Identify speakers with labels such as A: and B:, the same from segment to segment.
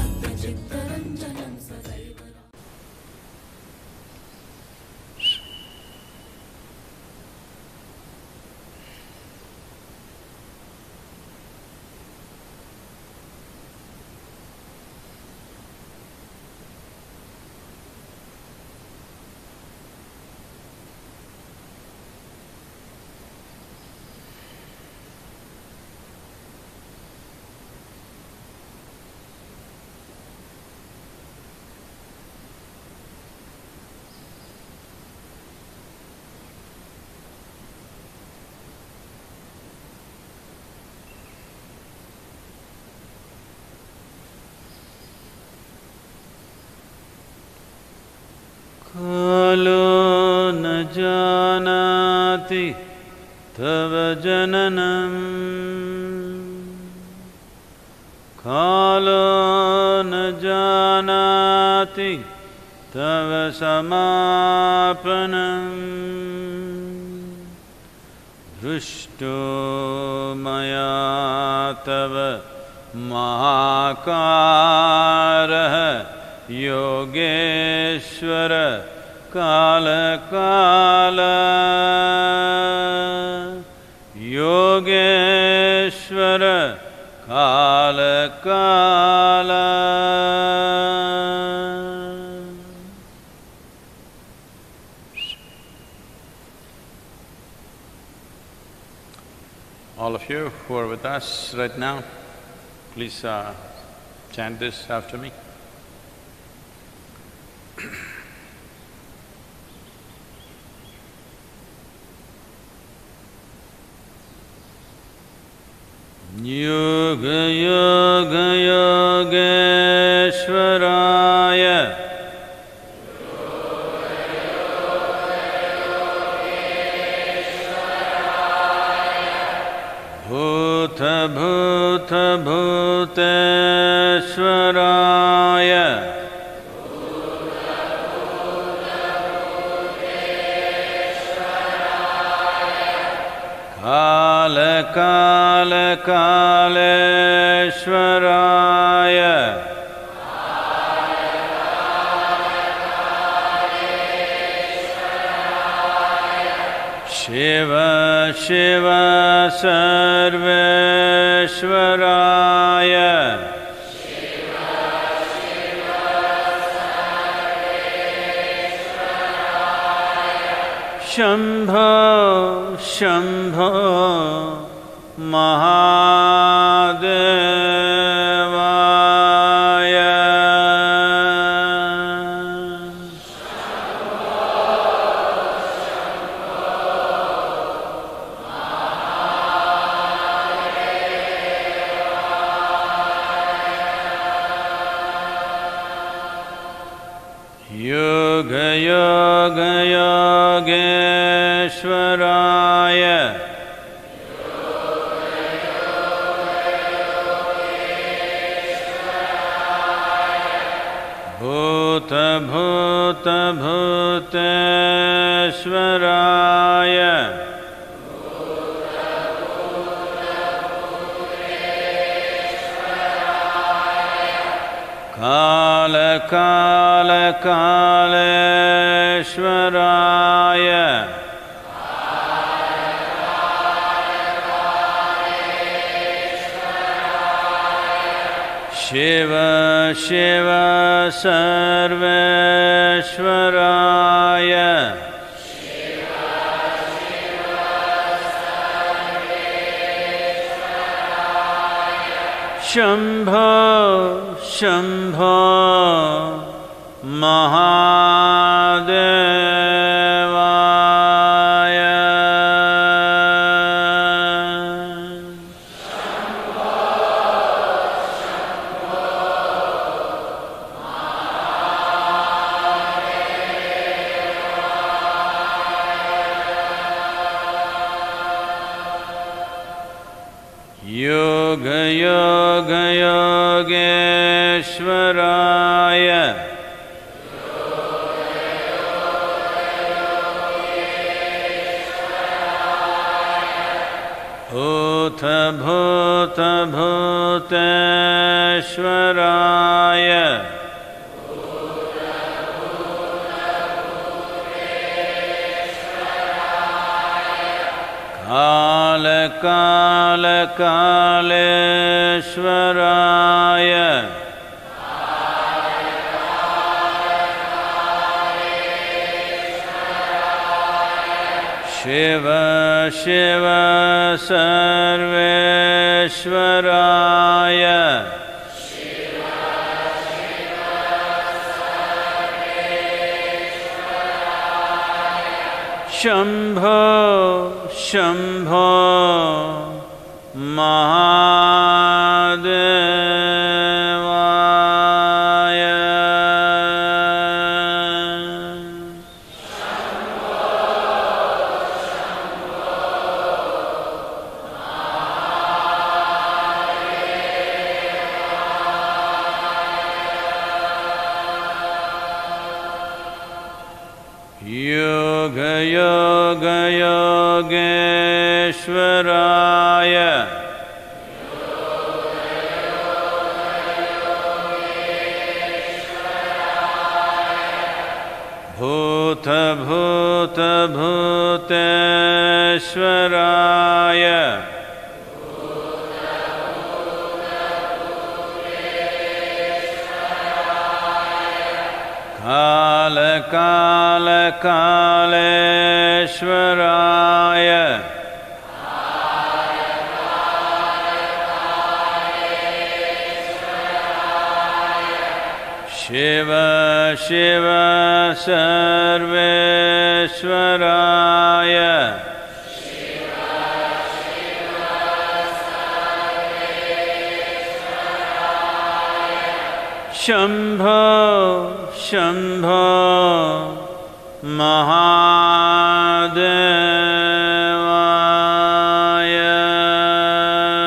A: शान्तचित्तरञ्जनं सदैव
B: कालो न जानाति तव जननम् कालो न जानाति तव समापनम् दृष्टो मया तव महाकारः Yogeshwar कालकाल Yogeshwar कालकाल All of you who are with us right now, please uh, chant this after me. योग योग योगेश्वराय भूत भूत भूतेश्वराय काल काल कालेश्वराय शिव शिव सर्वेश्वराय शम्भो शम्भो महादेवाय योग योग योगेश्वराय भूत भूत भूतेश्वराय काल काल कालेश्वराय शिव शिव सर्वेश्वराय शम्भो शम्भो महादेवाय योग योग योगेश्वराय भूत भूत भूतेश्वराय कालकालेश्वराय शिव शिव सर्वेश्वराय शम्भो शम्भो महादेवाय योग योग योगेश्वराय भूत भूत भूतेश्वराय काल काल कालेश्वराय शिव शिव सर्वेश्वराय शम्भो शम्भो महादेवाय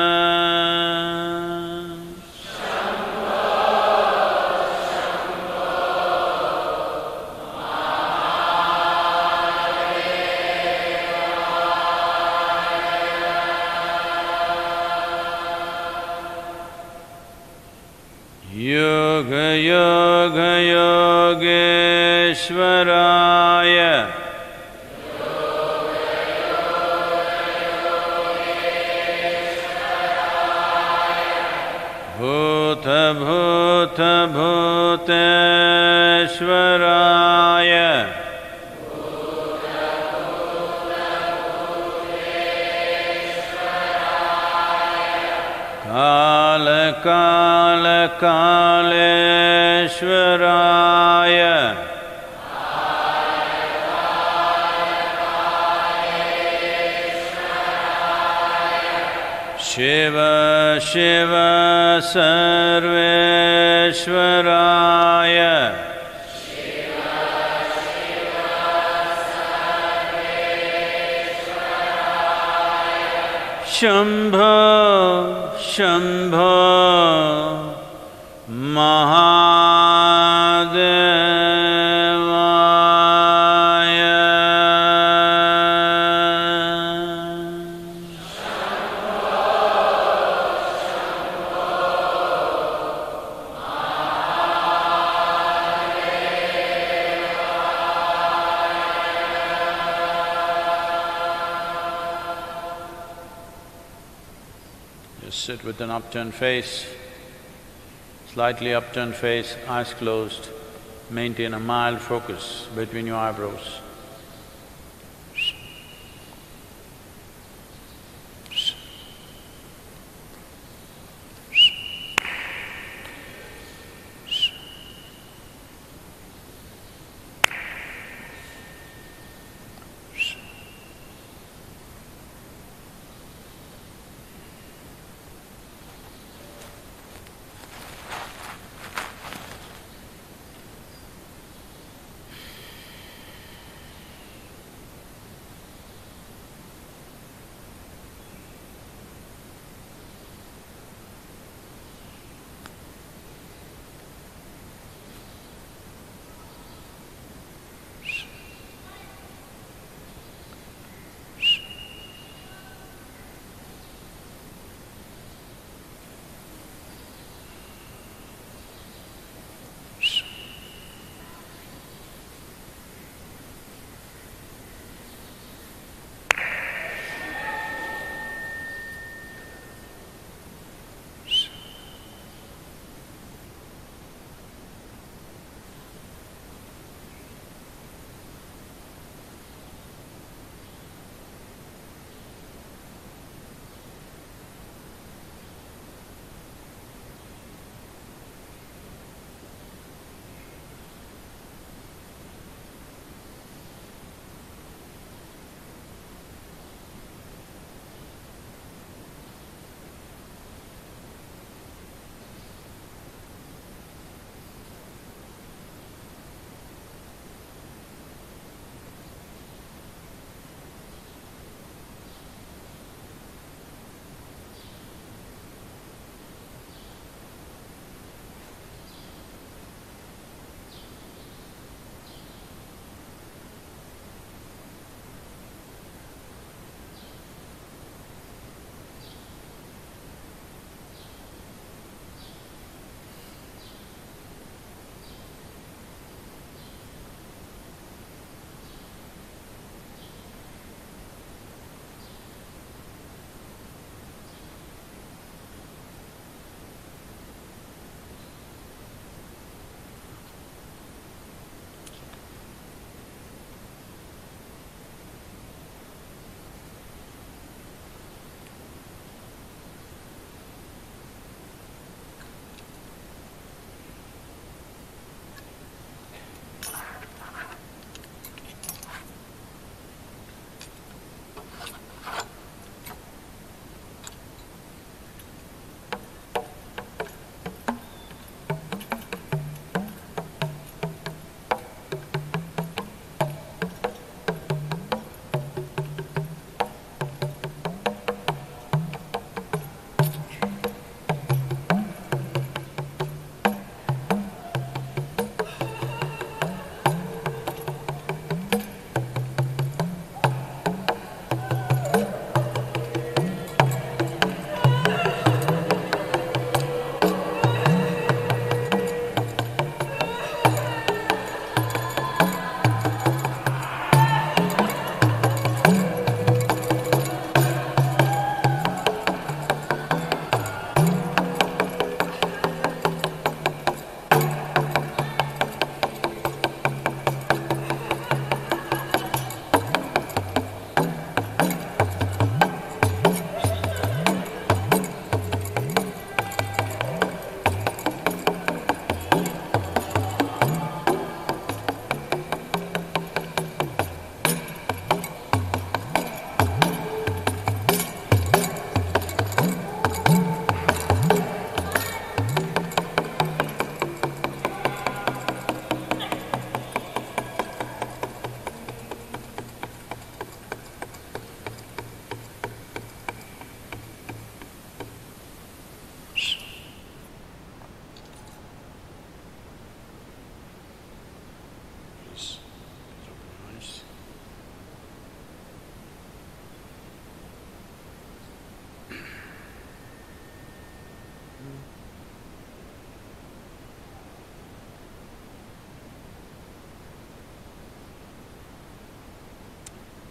B: योग योग योगेश्वराय भूत भूत भूतेश्वराय काल काल कालेश्वराय शिव शिव सर्वेश्वराय शम्भो शम्भो महादेवाय Just sit with an upturned face, slightly upturned face, eyes closed. Maintain a mild focus between your eyebrows.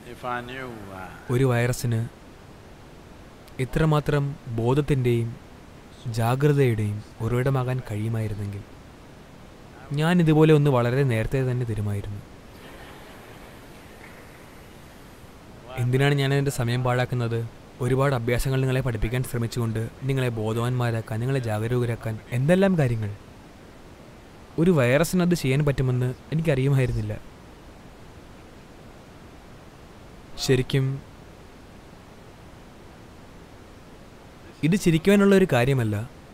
B: If I knew uh,
A: ഒരു വൈറസിന് ഇത്രമാത്രം ബോധത്തിൻ്റെയും ജാഗ്രതയുടെയും ഉറവിടമാകാൻ കഴിയുമായിരുന്നെങ്കിൽ ഞാൻ ഇതുപോലെ ഒന്ന് വളരെ നേരത്തെ തന്നെ തരുമായിരുന്നു എന്തിനാണ് ഞാൻ എൻ്റെ സമയം പാഴാക്കുന്നത് ഒരുപാട് അഭ്യാസങ്ങൾ നിങ്ങളെ പഠിപ്പിക്കാൻ ശ്രമിച്ചുകൊണ്ട് നിങ്ങളെ ബോധവാന്മാരാക്കാൻ നിങ്ങളെ ജാഗരൂകരാക്കാൻ എന്തെല്ലാം കാര്യങ്ങൾ ഒരു വൈറസിന് അത് ചെയ്യാൻ പറ്റുമെന്ന് എനിക്കറിയുമായിരുന്നില്ല ശരിക്കും ഇത് ചിരിക്കുവാനുള്ള ഒരു കാര്യമല്ല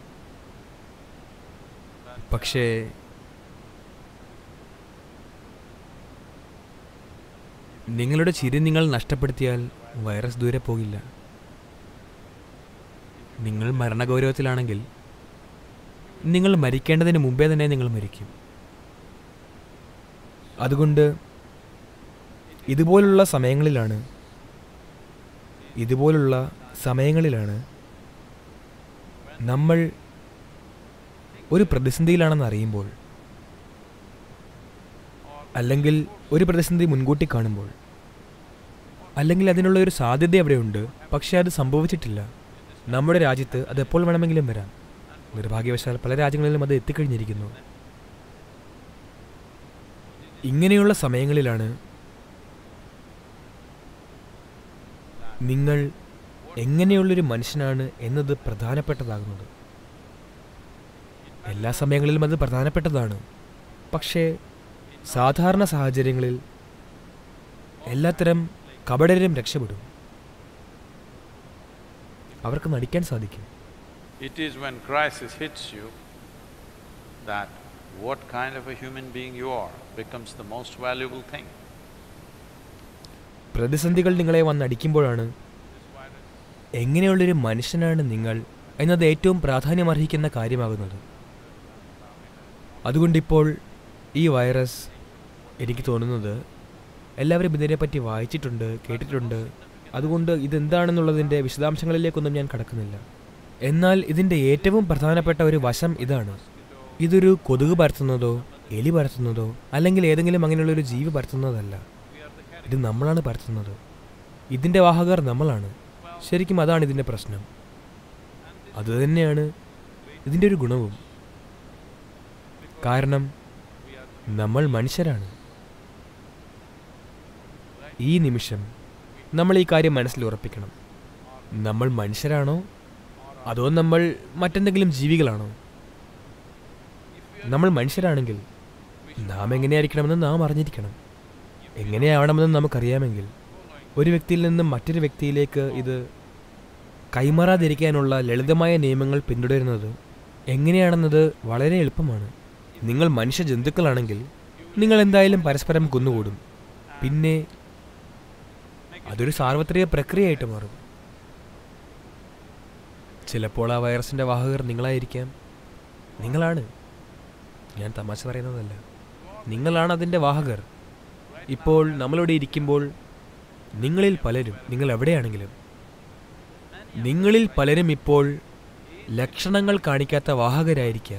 A: പക്ഷേ നിങ്ങളുടെ ചിരി നിങ്ങൾ നഷ്ടപ്പെടുത്തിയാൽ വൈറസ് ദൂരെ പോകില്ല നിങ്ങൾ മരണഗൗരവത്തിലാണെങ്കിൽ നിങ്ങൾ മരിക്കേണ്ടതിന് മുമ്പേ തന്നെ നിങ്ങൾ മരിക്കും അതുകൊണ്ട് ഇതുപോലുള്ള സമയങ്ങളിലാണ് ഇതുപോലുള്ള സമയങ്ങളിലാണ് നമ്മൾ ഒരു പ്രതിസന്ധിയിലാണെന്ന് അറിയുമ്പോൾ അല്ലെങ്കിൽ ഒരു പ്രതിസന്ധി മുൻകൂട്ടി കാണുമ്പോൾ അല്ലെങ്കിൽ അതിനുള്ള ഒരു സാധ്യത അവിടെയുണ്ട് പക്ഷേ അത് സംഭവിച്ചിട്ടില്ല നമ്മുടെ രാജ്യത്ത് അത് എപ്പോൾ വേണമെങ്കിലും വരാം നിർഭാഗ്യവശാൽ പല രാജ്യങ്ങളിലും അത് എത്തിക്കഴിഞ്ഞിരിക്കുന്നു ഇങ്ങനെയുള്ള സമയങ്ങളിലാണ് നിങ്ങൾ എങ്ങനെയുള്ളൊരു മനുഷ്യനാണ് എന്നത് പ്രധാനപ്പെട്ടതാകുന്നത് എല്ലാ സമയങ്ങളിലും അത് പ്രധാനപ്പെട്ടതാണ് പക്ഷേ സാധാരണ സാഹചര്യങ്ങളിൽ എല്ലാത്തരം കപടരും രക്ഷപ്പെടും അവർക്ക് നടിക്കാൻ സാധിക്കും
B: it is when crisis hits you that what kind of a human being you are becomes the most valuable thing.
A: പ്രതിസന്ധികൾ നിങ്ങളെ വന്നടിക്കുമ്പോഴാണ് എങ്ങനെയുള്ളൊരു മനുഷ്യനാണ് നിങ്ങൾ എന്നത് ഏറ്റവും പ്രാധാന്യമർഹിക്കുന്ന കാര്യമാകുന്നത് അതുകൊണ്ടിപ്പോൾ ഈ വൈറസ് എനിക്ക് തോന്നുന്നത് എല്ലാവരും ഇതിനെപ്പറ്റി വായിച്ചിട്ടുണ്ട് കേട്ടിട്ടുണ്ട് അതുകൊണ്ട് ഇതെന്താണെന്നുള്ളതിൻ്റെ വിശദാംശങ്ങളിലേക്കൊന്നും ഞാൻ കടക്കുന്നില്ല എന്നാൽ ഇതിൻ്റെ ഏറ്റവും പ്രധാനപ്പെട്ട ഒരു വശം ഇതാണ് ഇതൊരു കൊതുക് പരത്തുന്നതോ എലി പരത്തുന്നതോ അല്ലെങ്കിൽ ഏതെങ്കിലും അങ്ങനെയുള്ള ഒരു ജീവി പരത്തുന്നതല്ല ഇത് നമ്മളാണ് പരത്തുന്നത് ഇതിൻ്റെ വാഹകർ നമ്മളാണ് ശരിക്കും അതാണ് ഇതിൻ്റെ പ്രശ്നം അതുതന്നെയാണ് ഇതിൻ്റെ ഒരു ഗുണവും കാരണം നമ്മൾ മനുഷ്യരാണ് ഈ നിമിഷം നമ്മൾ ഈ കാര്യം മനസ്സിൽ ഉറപ്പിക്കണം നമ്മൾ മനുഷ്യരാണോ അതോ നമ്മൾ മറ്റെന്തെങ്കിലും ജീവികളാണോ നമ്മൾ മനുഷ്യരാണെങ്കിൽ നാം എങ്ങനെയായിരിക്കണമെന്ന് നാം അറിഞ്ഞിരിക്കണം എങ്ങനെയാവണമെന്ന് നമുക്കറിയാമെങ്കിൽ ഒരു വ്യക്തിയിൽ നിന്നും മറ്റൊരു വ്യക്തിയിലേക്ക് ഇത് കൈമാറാതിരിക്കാനുള്ള ലളിതമായ നിയമങ്ങൾ പിന്തുടരുന്നത് എങ്ങനെയാണെന്നത് വളരെ എളുപ്പമാണ് നിങ്ങൾ മനുഷ്യ ജന്തുക്കളാണെങ്കിൽ നിങ്ങൾ എന്തായാലും പരസ്പരം കുന്നുകൂടും പിന്നെ അതൊരു സാർവത്രിക പ്രക്രിയയായിട്ട് മാറും ചിലപ്പോൾ ആ വൈറസിൻ്റെ വാഹകർ നിങ്ങളായിരിക്കാം നിങ്ങളാണ് ഞാൻ തമാശ പറയുന്നതല്ല നിങ്ങളാണ് അതിൻ്റെ വാഹകർ ഇപ്പോൾ നമ്മളിവിടെ ഇരിക്കുമ്പോൾ നിങ്ങളിൽ പലരും നിങ്ങൾ എവിടെയാണെങ്കിലും നിങ്ങളിൽ പലരും ഇപ്പോൾ ലക്ഷണങ്ങൾ കാണിക്കാത്ത വാഹകരായിരിക്കാം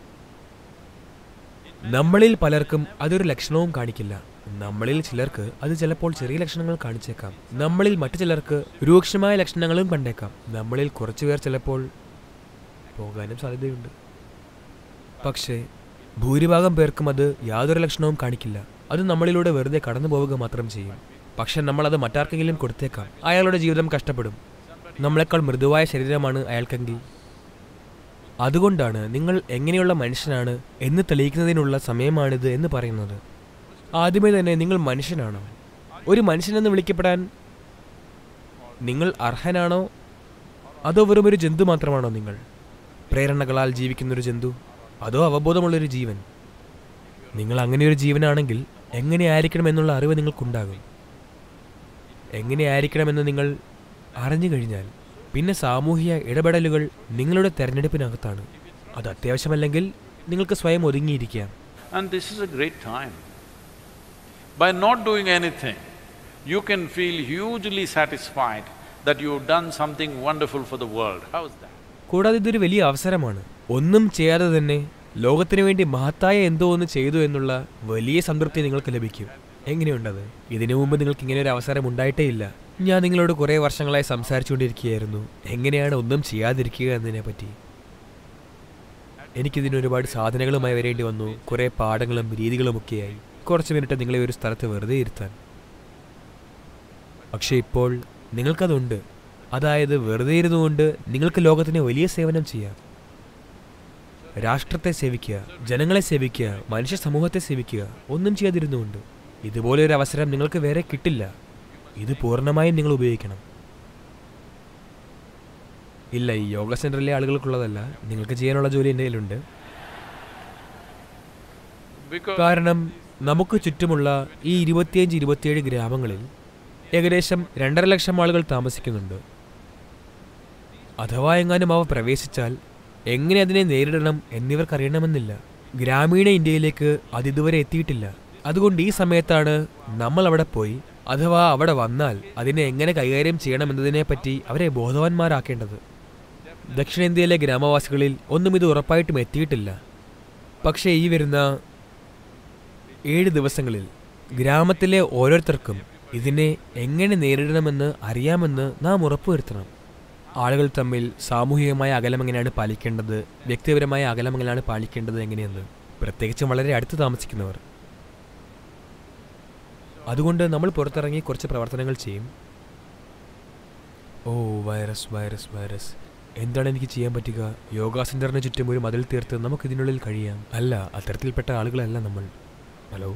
A: നമ്മളിൽ പലർക്കും അതൊരു ലക്ഷണവും കാണിക്കില്ല നമ്മളിൽ ചിലർക്ക് അത് ചിലപ്പോൾ ചെറിയ ലക്ഷണങ്ങൾ കാണിച്ചേക്കാം നമ്മളിൽ മറ്റു ചിലർക്ക് രൂക്ഷമായ ലക്ഷണങ്ങളും കണ്ടേക്കാം നമ്മളിൽ കുറച്ചുപേർ ചിലപ്പോൾ പോകാനും സാധ്യതയുണ്ട് പക്ഷേ ഭൂരിഭാഗം പേർക്കും അത് യാതൊരു ലക്ഷണവും കാണിക്കില്ല അത് നമ്മളിലൂടെ വെറുതെ കടന്നു പോവുക മാത്രം ചെയ്യും പക്ഷെ നമ്മൾ അത് മറ്റാർക്കെങ്കിലും കൊടുത്തേക്കാം അയാളുടെ ജീവിതം കഷ്ടപ്പെടും നമ്മളെക്കാൾ മൃദുവായ ശരീരമാണ് അയാൾക്കെങ്കിൽ അതുകൊണ്ടാണ് നിങ്ങൾ എങ്ങനെയുള്ള മനുഷ്യനാണ് എന്ന് തെളിയിക്കുന്നതിനുള്ള സമയമാണിത് എന്ന് പറയുന്നത് ആദ്യമേ തന്നെ നിങ്ങൾ മനുഷ്യനാണോ ഒരു മനുഷ്യനെന്ന് വിളിക്കപ്പെടാൻ നിങ്ങൾ അർഹനാണോ അതോ വെറും ഒരു ജന്തു മാത്രമാണോ നിങ്ങൾ പ്രേരണകളാൽ ജീവിക്കുന്നൊരു ജന്തു അതോ അവബോധമുള്ളൊരു ജീവൻ നിങ്ങൾ അങ്ങനെയൊരു ജീവനാണെങ്കിൽ എങ്ങനെയായിരിക്കണം എന്നുള്ള അറിവ് നിങ്ങൾക്കുണ്ടാകും എങ്ങനെയായിരിക്കണമെന്ന് നിങ്ങൾ അറിഞ്ഞു കഴിഞ്ഞാൽ പിന്നെ സാമൂഹിക ഇടപെടലുകൾ നിങ്ങളുടെ തെരഞ്ഞെടുപ്പിനകത്താണ് അത് അത്യാവശ്യമല്ലെങ്കിൽ നിങ്ങൾക്ക് സ്വയം ഒതുങ്ങിയിരിക്കാം
B: And this is a great time. By not doing anything, you can feel hugely satisfied that you've done something wonderful for the world. How is that?
A: കൂടാതെ ഇതൊരു വലിയ അവസരമാണ് ഒന്നും ചെയ്യാതെ തന്നെ ലോകത്തിനു വേണ്ടി മഹത്തായ എന്തോ ഒന്ന് ചെയ്തു എന്നുള്ള വലിയ സംതൃപ്തി നിങ്ങൾക്ക് ലഭിക്കും എങ്ങനെയുണ്ടത് ഇതിനു മുമ്പ് നിങ്ങൾക്ക് ഇങ്ങനെ ഒരു അവസരം ഉണ്ടായിട്ടേ ഇല്ല ഞാൻ നിങ്ങളോട് കുറേ വർഷങ്ങളായി സംസാരിച്ചുകൊണ്ടിരിക്കുകയായിരുന്നു എങ്ങനെയാണ് ഒന്നും ചെയ്യാതിരിക്കുക എന്നതിനെ പറ്റി എനിക്കിതിന് ഒരുപാട് സാധനങ്ങളുമായി വരേണ്ടി വന്നു കുറേ പാഠങ്ങളും രീതികളുമൊക്കെയായി കുറച്ച് മിനിറ്റ് നിങ്ങളെ ഒരു സ്ഥലത്ത് വെറുതെ ഇരുത്താൻ പക്ഷേ ഇപ്പോൾ നിങ്ങൾക്കതുണ്ട് അതായത് വെറുതെ ഇരുന്നുകൊണ്ട് നിങ്ങൾക്ക് ലോകത്തിന് വലിയ സേവനം ചെയ്യാം രാഷ്ട്രത്തെ സേവിക്കുക ജനങ്ങളെ സേവിക്കുക മനുഷ്യ സമൂഹത്തെ സേവിക്കുക ഒന്നും ചെയ്യാതിരുന്നുകൊണ്ട് ഇതുപോലെ ഒരു അവസരം നിങ്ങൾക്ക് വേറെ കിട്ടില്ല ഇത് പൂർണ്ണമായും നിങ്ങൾ ഉപയോഗിക്കണം ഇല്ല ഈ യോഗ സെന്ററിലെ ആളുകൾക്കുള്ളതല്ല നിങ്ങൾക്ക് ചെയ്യാനുള്ള ജോലി എൻ്റെ കയ്യിലുണ്ട്
B: Because
A: കാരണം നമുക്ക് ചുറ്റുമുള്ള ഈ ഇരുപത്തിയഞ്ച് ഇരുപത്തിയേഴ് ഗ്രാമങ്ങളിൽ ഏകദേശം രണ്ടര ലക്ഷം ആളുകൾ താമസിക്കുന്നുണ്ട് അഥവാ എങ്ങാനും അവ പ്രവേശിച്ചാൽ എങ്ങനെ അതിനെ നേരിടണം എന്നിവർക്കറിയണമെന്നില്ല ഗ്രാമീണ ഇന്ത്യയിലേക്ക് അതിതുവരെ എത്തിയിട്ടില്ല അതുകൊണ്ട് ഈ സമയത്താണ് നമ്മൾ അവിടെ പോയി അഥവാ അവിടെ വന്നാൽ അതിനെ എങ്ങനെ കൈകാര്യം ചെയ്യണമെന്നതിനെപ്പറ്റി അവരെ ബോധവാന്മാരാക്കേണ്ടത് ദക്ഷിണേന്ത്യയിലെ ഗ്രാമവാസികളിൽ ഒന്നും ഇത് ഉറപ്പായിട്ടും എത്തിയിട്ടില്ല പക്ഷേ ഈ വരുന്ന ഏഴ് ദിവസങ്ങളിൽ ഗ്രാമത്തിലെ ഓരോരുത്തർക്കും ഇതിനെ എങ്ങനെ നേരിടണമെന്ന് അറിയാമെന്ന് നാം ഉറപ്പുവരുത്തണം ആളുകൾ തമ്മിൽ സാമൂഹികമായ അകലം എങ്ങനെയാണ് പാലിക്കേണ്ടത് വ്യക്തിപരമായ അകലം എങ്ങനെയാണ് പാലിക്കേണ്ടത് എങ്ങനെയെന്ന് പ്രത്യേകിച്ചും വളരെ അടുത്ത് താമസിക്കുന്നവർ അതുകൊണ്ട് നമ്മൾ പുറത്തിറങ്ങി കുറച്ച് പ്രവർത്തനങ്ങൾ ചെയ്യും ഓ വൈറസ് വൈറസ് വൈറസ് എന്താണ് എനിക്ക് ചെയ്യാൻ പറ്റുക യോഗാ സെന്ററിന് ചുറ്റും ഒരു മതിൽ തീർത്ത് നമുക്ക് ഇതിനുള്ളിൽ കഴിയാം അല്ല അത്തരത്തിൽപ്പെട്ട ആളുകളല്ല നമ്മൾ ഹലോ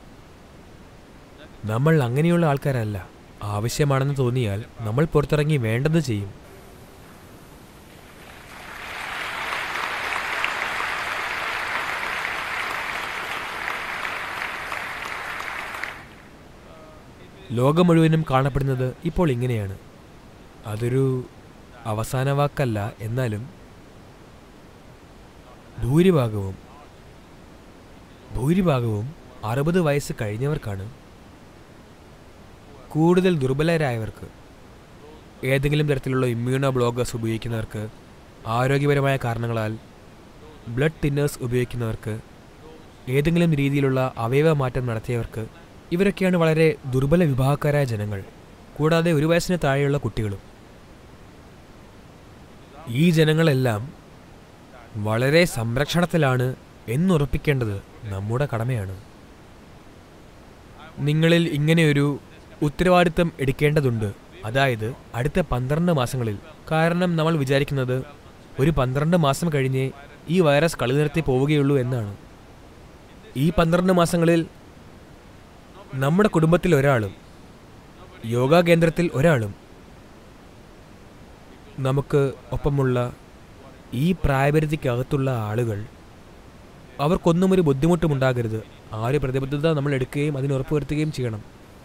A: നമ്മൾ അങ്ങനെയുള്ള ആൾക്കാരല്ല ആവശ്യമാണെന്ന് തോന്നിയാൽ നമ്മൾ പുറത്തിറങ്ങി വേണ്ടത് ചെയ്യും ലോകം മുഴുവനും കാണപ്പെടുന്നത് ഇപ്പോൾ ഇങ്ങനെയാണ് അതൊരു അവസാന വാക്കല്ല എന്നാലും ഭൂരിഭാഗവും ഭൂരിഭാഗവും അറുപത് വയസ്സ് കഴിഞ്ഞവർക്കാണ് കൂടുതൽ ദുർബലരായവർക്ക് ഏതെങ്കിലും തരത്തിലുള്ള ഇമ്മ്യൂണോ ബ്ലോഗേഴ്സ് ഉപയോഗിക്കുന്നവർക്ക് ആരോഗ്യപരമായ കാരണങ്ങളാൽ ബ്ലഡ് തിന്നേഴ്സ് ഉപയോഗിക്കുന്നവർക്ക് ഏതെങ്കിലും രീതിയിലുള്ള അവയവ മാറ്റം നടത്തിയവർക്ക് ഇവരൊക്കെയാണ് വളരെ ദുർബല വിഭാഗക്കാരായ ജനങ്ങൾ കൂടാതെ ഒരു വയസ്സിന് താഴെയുള്ള കുട്ടികളും ഈ ജനങ്ങളെല്ലാം വളരെ സംരക്ഷണത്തിലാണ് എന്നുറപ്പിക്കേണ്ടത് നമ്മുടെ കടമയാണ് നിങ്ങളിൽ ഇങ്ങനെയൊരു ഉത്തരവാദിത്തം എടുക്കേണ്ടതുണ്ട് അതായത് അടുത്ത പന്ത്രണ്ട് മാസങ്ങളിൽ കാരണം നമ്മൾ വിചാരിക്കുന്നത് ഒരു പന്ത്രണ്ട് മാസം കഴിഞ്ഞേ ഈ വൈറസ് കളി നിർത്തി പോവുകയുള്ളൂ എന്നാണ് ഈ പന്ത്രണ്ട് മാസങ്ങളിൽ നമ്മുടെ കുടുംബത്തിൽ ഒരാളും യോഗാ കേന്ദ്രത്തിൽ ഒരാളും നമുക്ക് ഒപ്പമുള്ള ഈ പ്രായപരിധിക്കകത്തുള്ള ആളുകൾ അവർക്കൊന്നും ഒരു ബുദ്ധിമുട്ടും ഉണ്ടാകരുത് ആ ഒരു പ്രതിബദ്ധത നമ്മൾ എടുക്കുകയും അതിന് ഉറപ്പുവരുത്തുകയും ചെയ്യണം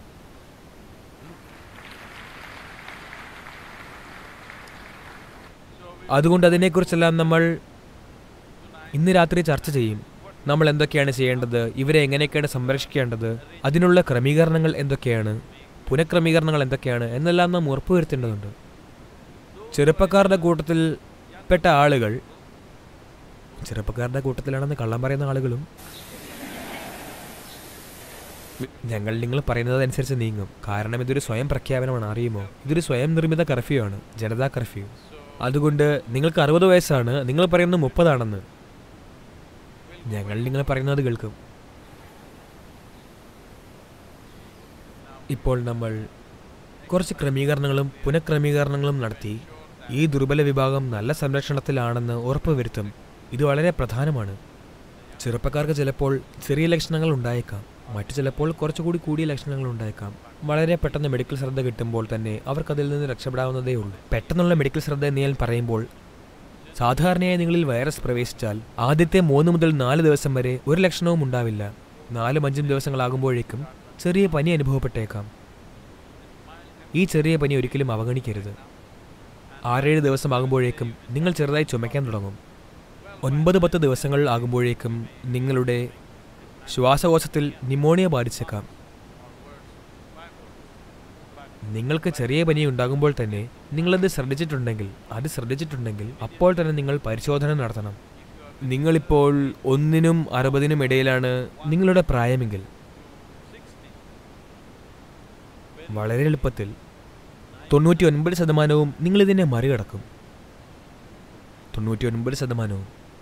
A: അതുകൊണ്ട് അതിനെക്കുറിച്ചെല്ലാം നമ്മൾ ഇന്ന് രാത്രി ചർച്ച ചെയ്യും നമ്മൾ എന്തൊക്കെയാണ് ചെയ്യേണ്ടത് ഇവരെ എങ്ങനെയൊക്കെയാണ് സംരക്ഷിക്കേണ്ടത് അതിനുള്ള ക്രമീകരണങ്ങൾ എന്തൊക്കെയാണ് പുനഃക്രമീകരണങ്ങൾ എന്തൊക്കെയാണ് എന്നെല്ലാം നാം ഉറപ്പുവരുത്തേണ്ടതുണ്ട് ചെറുപ്പക്കാരുടെ കൂട്ടത്തിൽ പെട്ട ആളുകൾ ചെറുപ്പക്കാരുടെ കൂട്ടത്തിലാണെന്ന് കള്ളം പറയുന്ന ആളുകളും ഞങ്ങൾ നിങ്ങൾ പറയുന്നതനുസരിച്ച് നീങ്ങും കാരണം ഇതൊരു സ്വയം പ്രഖ്യാപനമാണ് അറിയുമോ ഇതൊരു സ്വയം നിർമ്മിത കർഫ്യൂ ആണ് ജനതാ കർഫ്യൂ അതുകൊണ്ട് നിങ്ങൾക്ക് അറുപത് വയസ്സാണ് നിങ്ങൾ പറയുന്നത് മുപ്പതാണെന്ന് ഞങ്ങൾ നിങ്ങൾ പറയുന്നത് കേൾക്കും ഇപ്പോൾ നമ്മൾ കുറച്ച് ക്രമീകരണങ്ങളും പുനഃക്രമീകരണങ്ങളും നടത്തി ഈ ദുർബല വിഭാഗം നല്ല സംരക്ഷണത്തിലാണെന്ന് ഉറപ്പുവരുത്തും ഇത് വളരെ പ്രധാനമാണ് ചെറുപ്പക്കാർക്ക് ചിലപ്പോൾ ചെറിയ ലക്ഷണങ്ങൾ ഉണ്ടായേക്കാം മറ്റു ചിലപ്പോൾ കുറച്ചുകൂടി കൂടിയ ലക്ഷണങ്ങൾ ഉണ്ടായേക്കാം വളരെ പെട്ടെന്ന് മെഡിക്കൽ ശ്രദ്ധ കിട്ടുമ്പോൾ തന്നെ അവർക്കതിൽ നിന്ന് രക്ഷപ്പെടാവുന്നതേ ഉള്ളൂ പെട്ടെന്നുള്ള മെഡിക്കൽ ശ്രദ്ധ എന്ന് ഞാൻ പറയുമ്പോൾ സാധാരണയായി നിങ്ങളിൽ വൈറസ് പ്രവേശിച്ചാൽ ആദ്യത്തെ മൂന്ന് മുതൽ നാല് ദിവസം വരെ ഒരു ലക്ഷണവും ഉണ്ടാവില്ല നാലും അഞ്ചും ദിവസങ്ങളാകുമ്പോഴേക്കും ചെറിയ പനി അനുഭവപ്പെട്ടേക്കാം ഈ ചെറിയ പനി ഒരിക്കലും അവഗണിക്കരുത് ആറേഴ് ദിവസമാകുമ്പോഴേക്കും നിങ്ങൾ ചെറുതായി ചുമയ്ക്കാൻ തുടങ്ങും ഒൻപത് പത്ത് ദിവസങ്ങൾ ആകുമ്പോഴേക്കും നിങ്ങളുടെ ശ്വാസകോശത്തിൽ നിമോണിയ ബാധിച്ചേക്കാം നിങ്ങൾക്ക് ചെറിയ പനി ഉണ്ടാകുമ്പോൾ തന്നെ നിങ്ങളത് ശ്രദ്ധിച്ചിട്ടുണ്ടെങ്കിൽ അത് ശ്രദ്ധിച്ചിട്ടുണ്ടെങ്കിൽ അപ്പോൾ തന്നെ നിങ്ങൾ പരിശോധന നടത്തണം നിങ്ങളിപ്പോൾ ഒന്നിനും അറുപതിനും ഇടയിലാണ് നിങ്ങളുടെ പ്രായമെങ്കിൽ വളരെ എളുപ്പത്തിൽ തൊണ്ണൂറ്റി ഒൻപത് ശതമാനവും നിങ്ങളിതിനെ മറികടക്കും തൊണ്ണൂറ്റി ഒൻപത് ശതമാനവും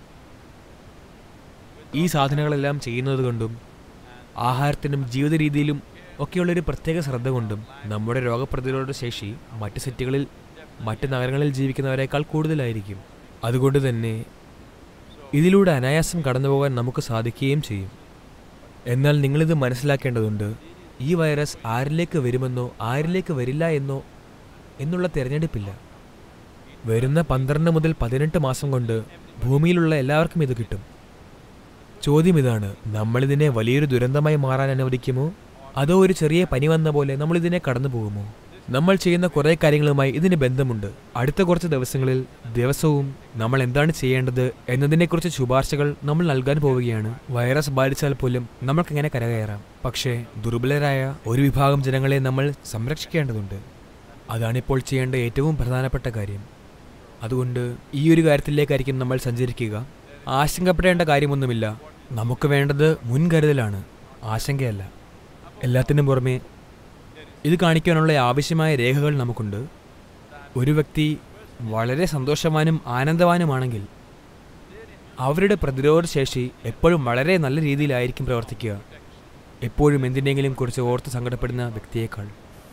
A: ഈ സാധനങ്ങളെല്ലാം ചെയ്യുന്നത് കൊണ്ടും ആഹാരത്തിനും ജീവിത രീതിയിലും ഒക്കെയുള്ളൊരു പ്രത്യേക ശ്രദ്ധ കൊണ്ടും നമ്മുടെ രോഗപ്രതിരോധ ശേഷി മറ്റ് സെറ്റുകളിൽ മറ്റ് നഗരങ്ങളിൽ ജീവിക്കുന്നവരെക്കാൾ കൂടുതലായിരിക്കും അതുകൊണ്ട് തന്നെ ഇതിലൂടെ അനായാസം കടന്നുപോകാൻ നമുക്ക് സാധിക്കുകയും ചെയ്യും എന്നാൽ നിങ്ങളിത് മനസ്സിലാക്കേണ്ടതുണ്ട് ഈ വൈറസ് ആരിലേക്ക് വരുമെന്നോ ആരിലേക്ക് വരില്ല എന്നോ എന്നുള്ള തിരഞ്ഞെടുപ്പില്ല വരുന്ന പന്ത്രണ്ട് മുതൽ പതിനെട്ട് മാസം കൊണ്ട് ഭൂമിയിലുള്ള എല്ലാവർക്കും ഇത് കിട്ടും ചോദ്യം ഇതാണ് നമ്മളിതിനെ വലിയൊരു ദുരന്തമായി മാറാൻ അനുവദിക്കുമോ അതോ ഒരു ചെറിയ പനി വന്ന പോലെ നമ്മൾ ഇതിനെ കടന്നു പോകുമോ നമ്മൾ ചെയ്യുന്ന കുറേ കാര്യങ്ങളുമായി ഇതിന് ബന്ധമുണ്ട് അടുത്ത കുറച്ച് ദിവസങ്ങളിൽ ദിവസവും നമ്മൾ എന്താണ് ചെയ്യേണ്ടത് എന്നതിനെക്കുറിച്ച് ശുപാർശകൾ നമ്മൾ നൽകാൻ പോവുകയാണ് വൈറസ് ബാധിച്ചാൽ പോലും നമ്മൾക്കെങ്ങനെ കരകയറാം പക്ഷേ ദുർബലരായ ഒരു വിഭാഗം ജനങ്ങളെ നമ്മൾ സംരക്ഷിക്കേണ്ടതുണ്ട് അതാണിപ്പോൾ ചെയ്യേണ്ട ഏറ്റവും പ്രധാനപ്പെട്ട കാര്യം അതുകൊണ്ട് ഈ ഒരു കാര്യത്തിലേക്കായിരിക്കും നമ്മൾ സഞ്ചരിക്കുക ആശങ്കപ്പെടേണ്ട കാര്യമൊന്നുമില്ല നമുക്ക് വേണ്ടത് മുൻകരുതലാണ് ആശങ്കയല്ല എല്ലാത്തിനും പുറമെ ഇത് കാണിക്കാനുള്ള ആവശ്യമായ രേഖകൾ നമുക്കുണ്ട് ഒരു വ്യക്തി വളരെ സന്തോഷവാനും ആനന്ദവാനുമാണെങ്കിൽ അവരുടെ പ്രതിരോധ ശേഷി എപ്പോഴും വളരെ നല്ല രീതിയിലായിരിക്കും പ്രവർത്തിക്കുക എപ്പോഴും എന്തിനെങ്കിലും കുറിച്ച് ഓർത്ത് സങ്കടപ്പെടുന്ന വ്യക്തിയേക്കാൾ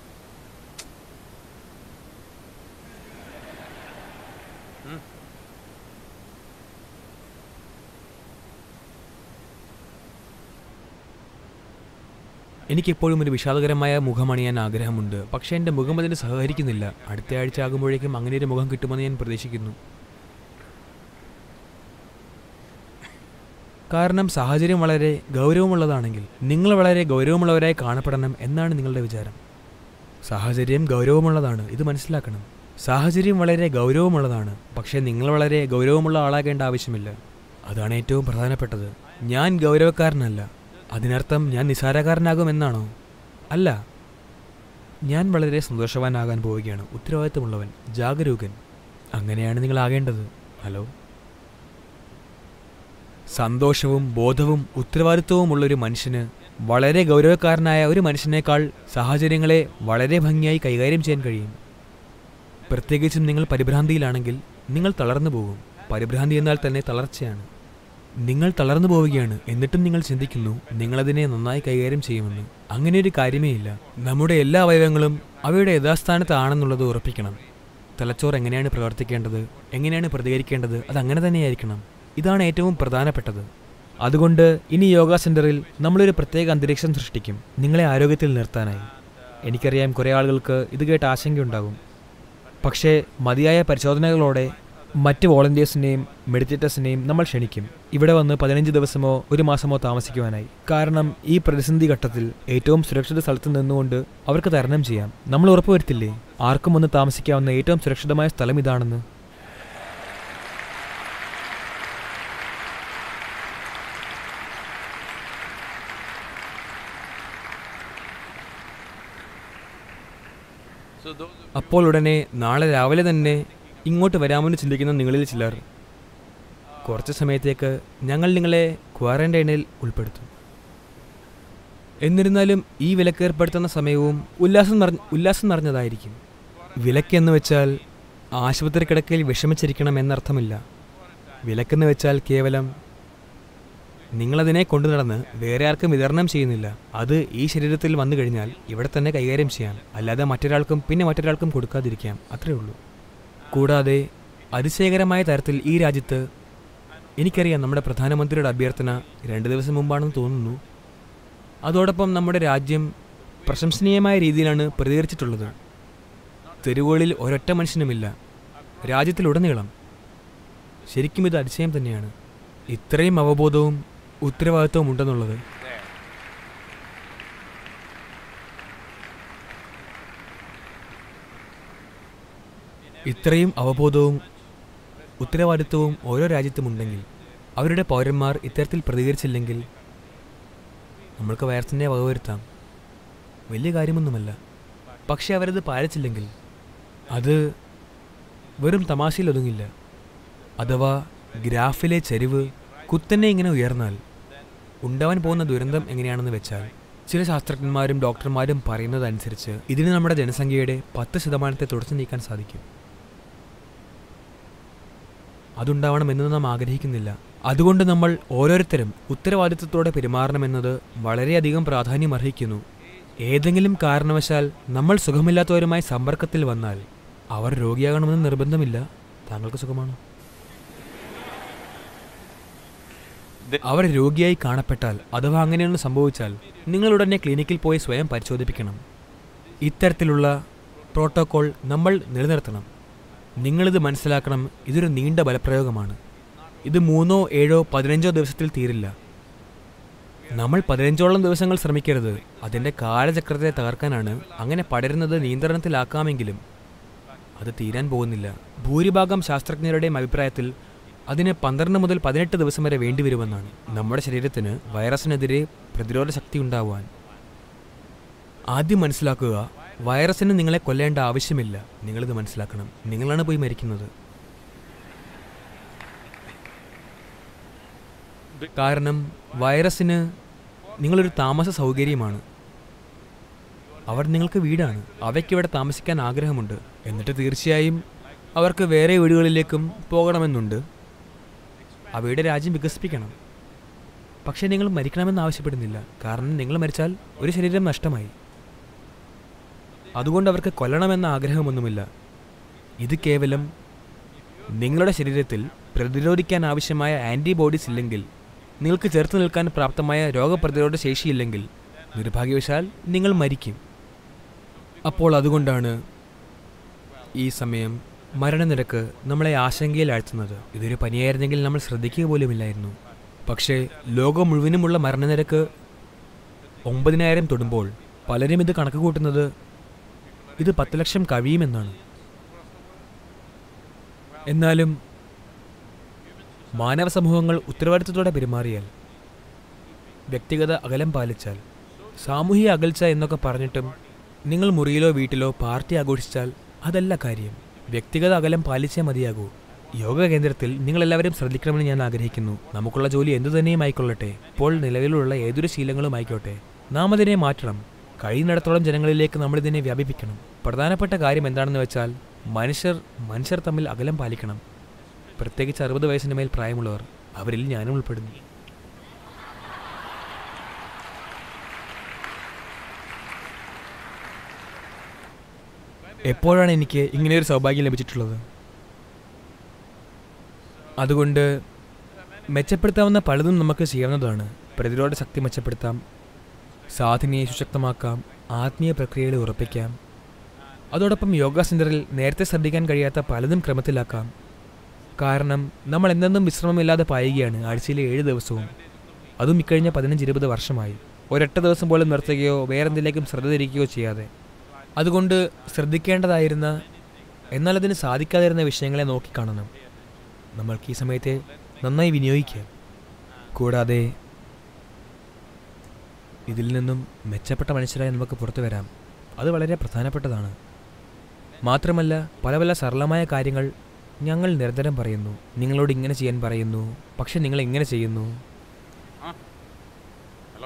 A: എനിക്കെപ്പോഴും ഒരു വിഷാദകരമായ മുഖം അണിയാൻ ആഗ്രഹമുണ്ട് പക്ഷേ എൻ്റെ മുഖം അതിന് സഹകരിക്കുന്നില്ല അടുത്ത ആഴ്ച ആകുമ്പോഴേക്കും അങ്ങനെ ഒരു മുഖം കിട്ടുമെന്ന് ഞാൻ പ്രതീക്ഷിക്കുന്നു കാരണം സാഹചര്യം വളരെ ഗൗരവമുള്ളതാണെങ്കിൽ നിങ്ങൾ വളരെ ഗൗരവമുള്ളവരായി കാണപ്പെടണം എന്നാണ് നിങ്ങളുടെ വിചാരം സാഹചര്യം ഗൗരവമുള്ളതാണ് ഇത് മനസ്സിലാക്കണം സാഹചര്യം വളരെ ഗൗരവമുള്ളതാണ് പക്ഷേ നിങ്ങൾ വളരെ ഗൗരവമുള്ള ആളാകേണ്ട ആവശ്യമില്ല അതാണ് ഏറ്റവും പ്രധാനപ്പെട്ടത് ഞാൻ ഗൗരവക്കാരനല്ല അതിനർത്ഥം ഞാൻ നിസാരക്കാരനാകുമെന്നാണോ അല്ല ഞാൻ വളരെ സന്തോഷവാനാകാൻ പോവുകയാണ് ഉത്തരവാദിത്തമുള്ളവൻ ജാഗരൂകൻ അങ്ങനെയാണ് നിങ്ങൾ ആകേണ്ടത് ഹലോ സന്തോഷവും ബോധവും ഉത്തരവാദിത്വവും ഉള്ളൊരു മനുഷ്യന് വളരെ ഗൗരവക്കാരനായ ഒരു മനുഷ്യനേക്കാൾ സാഹചര്യങ്ങളെ വളരെ ഭംഗിയായി കൈകാര്യം ചെയ്യാൻ കഴിയും പ്രത്യേകിച്ചും നിങ്ങൾ പരിഭ്രാന്തിയിലാണെങ്കിൽ നിങ്ങൾ തളർന്നു പോകും പരിഭ്രാന്തി എന്നാൽ തന്നെ തളർച്ചയാണ് നിങ്ങൾ തളർന്നു പോവുകയാണ് എന്നിട്ടും നിങ്ങൾ ചിന്തിക്കുന്നു നിങ്ങളതിനെ നന്നായി കൈകാര്യം ചെയ്യുമെന്ന് അങ്ങനെ ഒരു കാര്യമേ ഇല്ല നമ്മുടെ എല്ലാ അവയവങ്ങളും അവയുടെ യഥാസ്ഥാനത്താണെന്നുള്ളത് ഉറപ്പിക്കണം തലച്ചോറ് എങ്ങനെയാണ് പ്രവർത്തിക്കേണ്ടത് എങ്ങനെയാണ് പ്രതികരിക്കേണ്ടത് അത് അങ്ങനെ തന്നെയായിരിക്കണം ഇതാണ് ഏറ്റവും പ്രധാനപ്പെട്ടത് അതുകൊണ്ട് ഇനി യോഗ സെന്ററിൽ നമ്മളൊരു പ്രത്യേക അന്തരീക്ഷം സൃഷ്ടിക്കും നിങ്ങളെ ആരോഗ്യത്തിൽ നിർത്താനായി എനിക്കറിയാം കുറേ ആളുകൾക്ക് ഇത് കേട്ട് ആശങ്കയുണ്ടാകും പക്ഷേ മതിയായ പരിശോധനകളോടെ മറ്റ് വോളണ്ടിയേഴ്സിനെയും മെഡിറ്റേറ്റേഴ്സിനെയും നമ്മൾ ക്ഷണിക്കും ഇവിടെ വന്ന് പതിനഞ്ച് ദിവസമോ ഒരു മാസമോ താമസിക്കുവാനായി കാരണം ഈ പ്രതിസന്ധി ഘട്ടത്തിൽ ഏറ്റവും സുരക്ഷിത സ്ഥലത്ത് നിന്നുകൊണ്ട് അവർക്ക് തരണം ചെയ്യാം നമ്മൾ ഉറപ്പുവരുത്തില്ലേ ആർക്കും വന്ന് താമസിക്കാവുന്ന ഏറ്റവും സുരക്ഷിതമായ സ്ഥലം ഇതാണെന്ന്
B: So those
A: അപ്പോൾ ഉടനെ നാളെ രാവിലെ തന്നെ ഇങ്ങോട്ട് വരാമെന്ന് ചിന്തിക്കുന്ന നിങ്ങളിൽ ചിലർ കുറച്ച് സമയത്തേക്ക് ഞങ്ങൾ നിങ്ങളെ ക്വാറന്റൈനിൽ ഉൾപ്പെടുത്തും എന്നിരുന്നാലും ഈ വിലക്ക് ഏർപ്പെടുത്തുന്ന സമയവും ഉല്ലാസം നിറഞ്ഞ ഉല്ലാസം നിറഞ്ഞതായിരിക്കും വിലക്കെന്ന് വെച്ചാൽ ആശുപത്രി കിടക്കയിൽ വിഷമിച്ചിരിക്കണം എന്നർത്ഥമില്ല വിലക്കെന്ന് വെച്ചാൽ കേവലം നിങ്ങളതിനെ കൊണ്ടു നടന്ന് വേറെ ആർക്കും വിതരണം ചെയ്യുന്നില്ല അത് ഈ ശരീരത്തിൽ വന്നു കഴിഞ്ഞാൽ ഇവിടെ തന്നെ കൈകാര്യം ചെയ്യാം അല്ലാതെ മറ്റൊരാൾക്കും പിന്നെ മറ്റൊരാൾക്കും കൊടുക്കാതിരിക്കാം അത്രേ ഉള്ളൂ കൂടാതെ അതിശയകരമായ തരത്തിൽ ഈ രാജ്യത്ത് എനിക്കറിയാം നമ്മുടെ പ്രധാനമന്ത്രിയുടെ അഭ്യർത്ഥന രണ്ട് ദിവസം മുമ്പാണെന്ന് തോന്നുന്നു അതോടൊപ്പം നമ്മുടെ രാജ്യം പ്രശംസനീയമായ രീതിയിലാണ് പ്രതികരിച്ചിട്ടുള്ളത് തെരുവുകളിൽ ഒരൊറ്റ മനുഷ്യനുമില്ല രാജ്യത്തിലുടനീളം ശരിക്കും ഇത് അതിശയം തന്നെയാണ് ഇത്രയും അവബോധവും ഉത്തരവാദിത്വവും ഉണ്ടെന്നുള്ളത്
B: there.
A: ഇത്രയും അവബോധവും ഉത്തരവാദിത്വവും ഓരോ രാജ്യത്തുമുണ്ടെങ്കിൽ അവരുടെ പൗരന്മാർ ഇത്തരത്തിൽ പ്രതികരിച്ചില്ലെങ്കിൽ നമ്മൾക്ക് വൈറസിനെ വകവരുത്താം വലിയ കാര്യമൊന്നുമല്ല പക്ഷെ അവരത് പാലിച്ചില്ലെങ്കിൽ അത് വെറും തമാശയിൽ ഒതുങ്ങില്ല അഥവാ ഗ്രാഫിലെ ചരിവ് കുത്തനെ ഇങ്ങനെ ഉയർന്നാൽ ഉണ്ടാവാൻ പോകുന്ന ദുരന്തം എങ്ങനെയാണെന്ന് വെച്ചാൽ ചില ശാസ്ത്രജ്ഞന്മാരും ഡോക്ടർമാരും പറയുന്നതനുസരിച്ച് ഇതിന് നമ്മുടെ ജനസംഖ്യയുടെ പത്ത് ശതമാനത്തെ തുടച്ചു നീക്കാൻ സാധിക്കും അതുണ്ടാവണമെന്ന് നാം ആഗ്രഹിക്കുന്നില്ല അതുകൊണ്ട് നമ്മൾ ഓരോരുത്തരും ഉത്തരവാദിത്വത്തോടെ പെരുമാറണമെന്നത് വളരെയധികം പ്രാധാന്യം അർഹിക്കുന്നു ഏതെങ്കിലും കാരണവശാൽ നമ്മൾ സുഖമില്ലാത്തവരുമായി സമ്പർക്കത്തിൽ വന്നാൽ അവർ രോഗിയാകണമെന്ന് നിർബന്ധമില്ല താങ്കൾക്ക് സുഖമാണോ
B: They-
A: അവർ രോഗിയായി കാണപ്പെട്ടാൽ അഥവാ അങ്ങനെയൊന്ന് സംഭവിച്ചാൽ നിങ്ങൾ ഉടനെ ക്ലിനിക്കിൽ പോയി സ്വയം പരിശോധിപ്പിക്കണം ഇത്തരത്തിലുള്ള പ്രോട്ടോകോൾ നമ്മൾ നിലനിർത്തണം നിങ്ങളിത് മനസ്സിലാക്കണം ഇതൊരു നീണ്ട ബലപ്രയോഗമാണ് ഇത് മൂന്നോ ഏഴോ പതിനഞ്ചോ ദിവസത്തിൽ തീരില്ല നമ്മൾ പതിനഞ്ചോളം ദിവസങ്ങൾ ശ്രമിക്കരുത് അതിൻ്റെ കാലചക്രത്തെ തകർക്കാനാണ് അങ്ങനെ പടരുന്നത് നിയന്ത്രണത്തിലാക്കാമെങ്കിലും അത് തീരാൻ പോകുന്നില്ല ഭൂരിഭാഗം ശാസ്ത്രജ്ഞരുടെയും അഭിപ്രായത്തിൽ അതിന് പന്ത്രണ്ട് മുതൽ പതിനെട്ട് ദിവസം വരെ വേണ്ടിവരുമെന്നാണ് നമ്മുടെ ശരീരത്തിന് വൈറസിനെതിരെ പ്രതിരോധ ശക്തി ഉണ്ടാവാൻ ആദ്യം മനസ്സിലാക്കുക വൈറസിന് നിങ്ങളെ കൊല്ലേണ്ട ആവശ്യമില്ല നിങ്ങളിത് മനസ്സിലാക്കണം നിങ്ങളാണ് പോയി മരിക്കുന്നത് കാരണം വൈറസിന് നിങ്ങളൊരു താമസ സൗകര്യമാണ് അവർ നിങ്ങൾക്ക് വീടാണ് അവയ്ക്കിവിടെ താമസിക്കാൻ ആഗ്രഹമുണ്ട് എന്നിട്ട് തീർച്ചയായും അവർക്ക് വേറെ വീടുകളിലേക്കും പോകണമെന്നുണ്ട് അവയുടെ രാജ്യം വികസിപ്പിക്കണം പക്ഷേ നിങ്ങൾ മരിക്കണമെന്ന് ആവശ്യപ്പെടുന്നില്ല കാരണം നിങ്ങൾ മരിച്ചാൽ ഒരു ശരീരം നഷ്ടമായി അതുകൊണ്ട് അവർക്ക് കൊല്ലണമെന്ന ആഗ്രഹമൊന്നുമില്ല ഇത് കേവലം നിങ്ങളുടെ ശരീരത്തിൽ പ്രതിരോധിക്കാൻ ആവശ്യമായ ആൻറ്റിബോഡീസ് ഇല്ലെങ്കിൽ നിങ്ങൾക്ക് ചേർത്ത് നിൽക്കാൻ പ്രാപ്തമായ രോഗപ്രതിരോധ ശേഷിയില്ലെങ്കിൽ നിർഭാഗ്യവശാൽ നിങ്ങൾ മരിക്കും അപ്പോൾ അതുകൊണ്ടാണ് ഈ സമയം മരണനിരക്ക് നമ്മളെ ആശങ്കയിലാഴ്ത്തുന്നത് ഇതൊരു പനിയായിരുന്നെങ്കിൽ നമ്മൾ ശ്രദ്ധിക്കുക പോലുമില്ലായിരുന്നു പക്ഷേ ലോകം മുഴുവനുമുള്ള മരണനിരക്ക് ഒമ്പതിനായിരം തൊടുമ്പോൾ പലരും ഇത് കണക്ക് കൂട്ടുന്നത് ഇത് പത്ത് ലക്ഷം കഴിയുമെന്നാണ് എന്നാലും മാനവ സമൂഹങ്ങൾ ഉത്തരവാദിത്തത്തോടെ പെരുമാറിയാൽ വ്യക്തിഗത അകലം പാലിച്ചാൽ സാമൂഹിക അകൽച്ച എന്നൊക്കെ പറഞ്ഞിട്ടും നിങ്ങൾ മുറിയിലോ വീട്ടിലോ പാർട്ടി ആഘോഷിച്ചാൽ അതല്ല കാര്യം വ്യക്തിഗത അകലം പാലിച്ചേ മതിയാകൂ യോഗ കേന്ദ്രത്തിൽ നിങ്ങളെല്ലാവരും ശ്രദ്ധിക്കണമെന്ന് ഞാൻ ആഗ്രഹിക്കുന്നു നമുക്കുള്ള ജോലി എന്തു തന്നെയും ആയിക്കൊള്ളട്ടെ ഇപ്പോൾ നിലവിലുള്ള ഏതൊരു ശീലങ്ങളും ആയിക്കോട്ടെ നാം അതിനെ മാറ്റണം കഴിയുന്നിടത്തോളം ജനങ്ങളിലേക്ക് നമ്മൾ ഇതിനെ വ്യാപിപ്പിക്കണം പ്രധാനപ്പെട്ട കാര്യം എന്താണെന്ന് വെച്ചാൽ മനുഷ്യർ മനുഷ്യർ തമ്മിൽ അകലം പാലിക്കണം പ്രത്യേകിച്ച് അറുപത് വയസ്സിന് മേൽ പ്രായമുള്ളവർ അവരിൽ ഞാനും ഉൾപ്പെടുന്നു എപ്പോഴാണ് എനിക്ക് ഇങ്ങനെയൊരു സൗഭാഗ്യം ലഭിച്ചിട്ടുള്ളത് അതുകൊണ്ട് മെച്ചപ്പെടുത്താവുന്ന പലതും നമുക്ക് ചെയ്യാവുന്നതാണ് പ്രതിരോധ ശക്തി മെച്ചപ്പെടുത്താം സാധനയെ സുശക്തമാക്കാം ആത്മീയ പ്രക്രിയകളെ ഉറപ്പിക്കാം അതോടൊപ്പം യോഗ സെന്ററിൽ നേരത്തെ ശ്രദ്ധിക്കാൻ കഴിയാത്ത പലതും ക്രമത്തിലാക്കാം കാരണം നമ്മൾ എന്തെന്നും വിശ്രമമില്ലാതെ പായുകയാണ് ആഴ്ചയിലെ ഏഴ് ദിവസവും അതും ഇക്കഴിഞ്ഞ പതിനഞ്ച് ഇരുപത് വർഷമായി ഒരൊറ്റ ദിവസം പോലും നിർത്തുകയോ വേറെന്തിലേക്കും ശ്രദ്ധ തിരിക്കുകയോ ചെയ്യാതെ അതുകൊണ്ട് ശ്രദ്ധിക്കേണ്ടതായിരുന്ന എന്നാൽ അതിന് സാധിക്കാതിരുന്ന വിഷയങ്ങളെ നോക്കിക്കാണണം നമ്മൾക്ക് ഈ സമയത്തെ നന്നായി വിനിയോഗിക്കാം കൂടാതെ ഇതിൽ നിന്നും മെച്ചപ്പെട്ട മനുഷ്യരായി നമുക്ക് പുറത്തു വരാം അത് വളരെ പ്രധാനപ്പെട്ടതാണ് മാത്രമല്ല പല പല സരളമായ കാര്യങ്ങൾ ഞങ്ങൾ നിരന്തരം പറയുന്നു നിങ്ങളോട് ഇങ്ങനെ ചെയ്യാൻ പറയുന്നു പക്ഷെ നിങ്ങൾ എങ്ങനെ ചെയ്യുന്നു
B: Hello?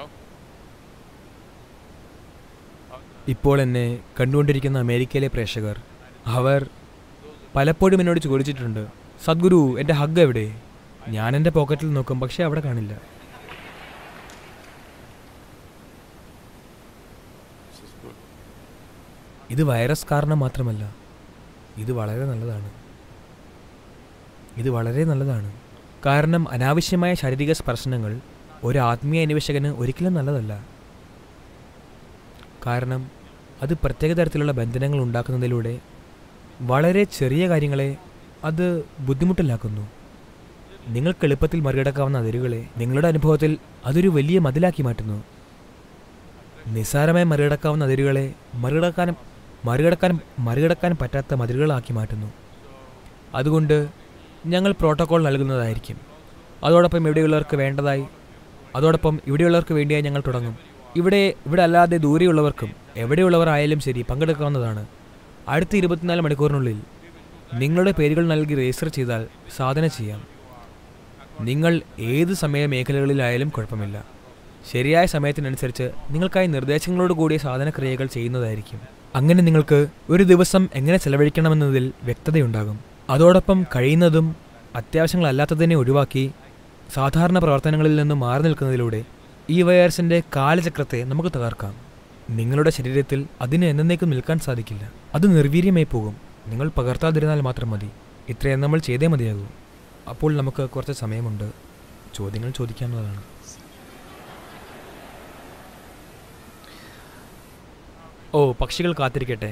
A: ഇപ്പോൾ എന്നെ കണ്ടുകൊണ്ടിരിക്കുന്ന അമേരിക്കയിലെ പ്രേക്ഷകർ അവർ പലപ്പോഴും എന്നോട് ചോദിച്ചിട്ടുണ്ട് സദ്ഗുരു എൻ്റെ ഹഗ് എവിടെ ഞാൻ എൻ്റെ പോക്കറ്റിൽ നോക്കും പക്ഷേ അവിടെ കാണില്ല
B: This is good.
A: ഇത് വൈറസ് കാരണം മാത്രമല്ല ഇത് വളരെ നല്ലതാണ് ഇത് വളരെ നല്ലതാണ് കാരണം അനാവശ്യമായ ശാരീരിക സ്പർശനങ്ങൾ ഒരു ആത്മീയ അന്വേഷകന് ഒരിക്കലും നല്ലതല്ല കാരണം അത് പ്രത്യേക തരത്തിലുള്ള ബന്ധനങ്ങൾ ഉണ്ടാക്കുന്നതിലൂടെ വളരെ ചെറിയ കാര്യങ്ങളെ അത് ബുദ്ധിമുട്ടിലാക്കുന്നു നിങ്ങൾക്ക് എളുപ്പത്തിൽ മറികടക്കാവുന്ന അതിരുകളെ നിങ്ങളുടെ അനുഭവത്തിൽ അതൊരു വലിയ മതിലാക്കി മാറ്റുന്നു നിസ്സാരമായി മറികടക്കാവുന്ന അതിരുകളെ മറികടക്കാനും മറികടക്കാൻ മറികടക്കാൻ പറ്റാത്ത മതിലുകളാക്കി മാറ്റുന്നു അതുകൊണ്ട് ഞങ്ങൾ പ്രോട്ടോകോൾ നൽകുന്നതായിരിക്കും അതോടൊപ്പം ഇവിടെയുള്ളവർക്ക് വേണ്ടതായി അതോടൊപ്പം ഇവിടെയുള്ളവർക്ക് വേണ്ടിയായി ഞങ്ങൾ തുടങ്ങും ഇവിടെ ഇവിടെ അല്ലാതെ ദൂരെയുള്ളവർക്കും എവിടെയുള്ളവർ ആയാലും ശരി പങ്കെടുക്കാവുന്നതാണ് അടുത്ത ഇരുപത്തിനാല് മണിക്കൂറിനുള്ളിൽ നിങ്ങളുടെ പേരുകൾ നൽകി രജിസ്റ്റർ ചെയ്താൽ സാധന ചെയ്യാം നിങ്ങൾ ഏത് സമയ മേഖലകളിലായാലും കുഴപ്പമില്ല ശരിയായ സമയത്തിനനുസരിച്ച് നിങ്ങൾക്കായി നിർദ്ദേശങ്ങളോട് കൂടിയ സാധനക്രിയകൾ ചെയ്യുന്നതായിരിക്കും അങ്ങനെ നിങ്ങൾക്ക് ഒരു ദിവസം എങ്ങനെ ചെലവഴിക്കണമെന്നതിൽ വ്യക്തതയുണ്ടാകും അതോടൊപ്പം കഴിയുന്നതും അത്യാവശ്യങ്ങളല്ലാത്തതിനെ ഒഴിവാക്കി സാധാരണ പ്രവർത്തനങ്ങളിൽ നിന്നും മാറി നിൽക്കുന്നതിലൂടെ ഈ വൈറസിന്റെ കാലചക്രത്തെ നമുക്ക് തകർക്കാം നിങ്ങളുടെ ശരീരത്തിൽ അതിന് എന്നേക്കും നിൽക്കാൻ സാധിക്കില്ല അത് നിർവീര്യമായി പോകും നിങ്ങൾ പകർത്താതിരുന്നാൽ മാത്രം മതി ഇത്രയും നമ്മൾ ചെയ്തേ മതിയാകൂ അപ്പോൾ നമുക്ക് കുറച്ച് സമയമുണ്ട് ചോദ്യങ്ങൾ ചോദിക്കാവുന്നതാണ് ഓ പക്ഷികൾ കാത്തിരിക്കട്ടെ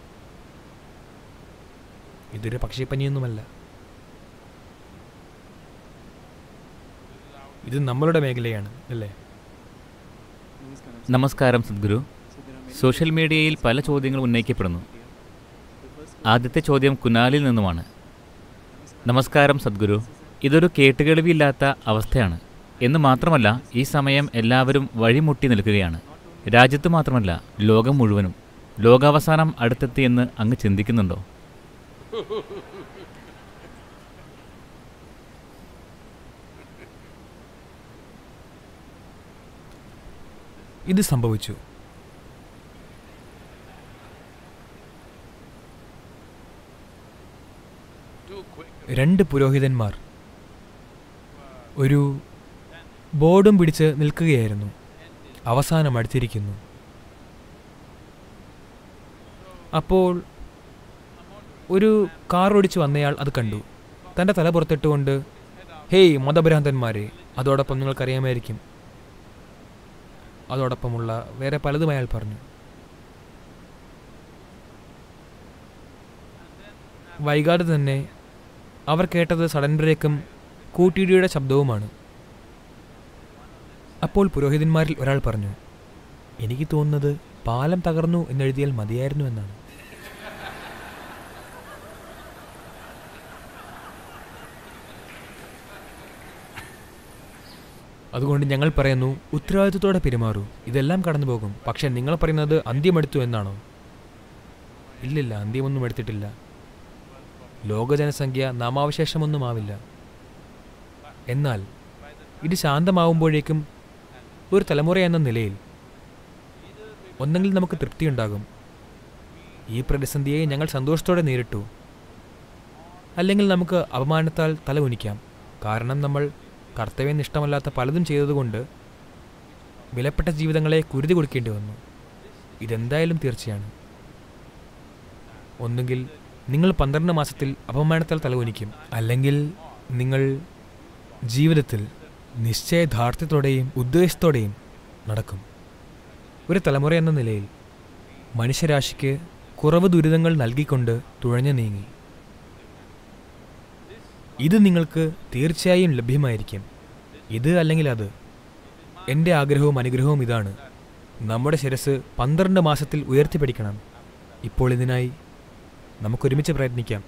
A: ഇതൊരു പക്ഷിപ്പനിയൊന്നുമല്ല ഇത് നമ്മളുടെ മേഖലയാണ് അല്ലേ
C: നമസ്കാരം സദ്ഗുരു സോഷ്യൽ മീഡിയയിൽ പല ചോദ്യങ്ങൾ ഉന്നയിക്കപ്പെടുന്നു ആദ്യത്തെ ചോദ്യം കുനാലിൽ നിന്നുമാണ് നമസ്കാരം സദ്ഗുരു ഇതൊരു കേട്ടുകേൾവിയില്ലാത്ത അവസ്ഥയാണ് എന്ന് മാത്രമല്ല ഈ സമയം എല്ലാവരും വഴിമുട്ടി നിൽക്കുകയാണ് രാജ്യത്ത് മാത്രമല്ല ലോകം മുഴുവനും ലോകാവസാനം അടുത്തെത്തിയെന്ന് അങ്ങ് ചിന്തിക്കുന്നുണ്ടോ
A: ഇത് സംഭവിച്ചു
B: Too quick.
A: രണ്ട് പുരോഹിതന്മാർ ഒരു ബോർഡും പിടിച്ച് നിൽക്കുകയായിരുന്നു അവസാനം അടുത്തിരിക്കുന്നു അപ്പോൾ ഒരു കാർ ഓടിച്ചു വന്നയാൾ അത് കണ്ടു തൻ്റെ തല പുറത്തിട്ടുകൊണ്ട് ഹേയ് മതഭ്രാന്തന്മാരെ അതോടൊപ്പം നിങ്ങൾക്കറിയാമായിരിക്കും അതോടൊപ്പമുള്ള വേറെ പലതും അയാൾ പറഞ്ഞു വൈകാതെ തന്നെ അവർ കേട്ടത് സഡൻ ബ്രേക്കും കൂട്ടിയിടിയുടെ ശബ്ദവുമാണ് അപ്പോൾ പുരോഹിതന്മാരിൽ ഒരാൾ പറഞ്ഞു എനിക്ക് തോന്നുന്നത് പാലം തകർന്നു എന്നെഴുതിയാൽ മതിയായിരുന്നു എന്നാണ് അതുകൊണ്ട് ഞങ്ങൾ പറയുന്നു ഉത്തരവാദിത്വത്തോടെ പെരുമാറൂ ഇതെല്ലാം കടന്നു പോകും പക്ഷെ നിങ്ങൾ പറയുന്നത് അന്ത്യമെടുത്തു എന്നാണോ ഇല്ലില്ല അന്ത്യമൊന്നും എടുത്തിട്ടില്ല ലോക ജനസംഖ്യ നാമാവശേഷമൊന്നും ആവില്ല എന്നാൽ ഇത് ശാന്തമാവുമ്പോഴേക്കും ഒരു തലമുറ എന്ന നിലയിൽ ഒന്നെങ്കിൽ നമുക്ക് തൃപ്തിയുണ്ടാകും ഈ പ്രതിസന്ധിയെ ഞങ്ങൾ സന്തോഷത്തോടെ നേരിട്ടു അല്ലെങ്കിൽ നമുക്ക് അപമാനത്താൽ തല ഉനിക്കാം കാരണം നമ്മൾ കർത്തവ്യനിഷ്ഠമല്ലാത്ത പലതും ചെയ്തതുകൊണ്ട് വിലപ്പെട്ട ജീവിതങ്ങളെ കുരുതി കൊടുക്കേണ്ടി വന്നു ഇതെന്തായാലും തീർച്ചയാണ് ഒന്നുകിൽ നിങ്ങൾ പന്ത്രണ്ട് മാസത്തിൽ അപമാനത്താൽ തലകുനിക്കും അല്ലെങ്കിൽ നിങ്ങൾ ജീവിതത്തിൽ നിശ്ചയദാർഢ്യത്തോടെയും ഉദ്ദേശത്തോടെയും നടക്കും ഒരു തലമുറ എന്ന നിലയിൽ മനുഷ്യരാശിക്ക് കുറവ് ദുരിതങ്ങൾ നൽകിക്കൊണ്ട് തുഴഞ്ഞു നീങ്ങി ഇത് നിങ്ങൾക്ക് തീർച്ചയായും ലഭ്യമായിരിക്കും ഇത് അല്ലെങ്കിൽ അത് എൻ്റെ ആഗ്രഹവും അനുഗ്രഹവും ഇതാണ് നമ്മുടെ ശിരസ് പന്ത്രണ്ട് മാസത്തിൽ ഉയർത്തിപ്പിടിക്കണം ഇപ്പോൾ ഇതിനായി നമുക്കൊരുമിച്ച് പ്രയത്നിക്കാം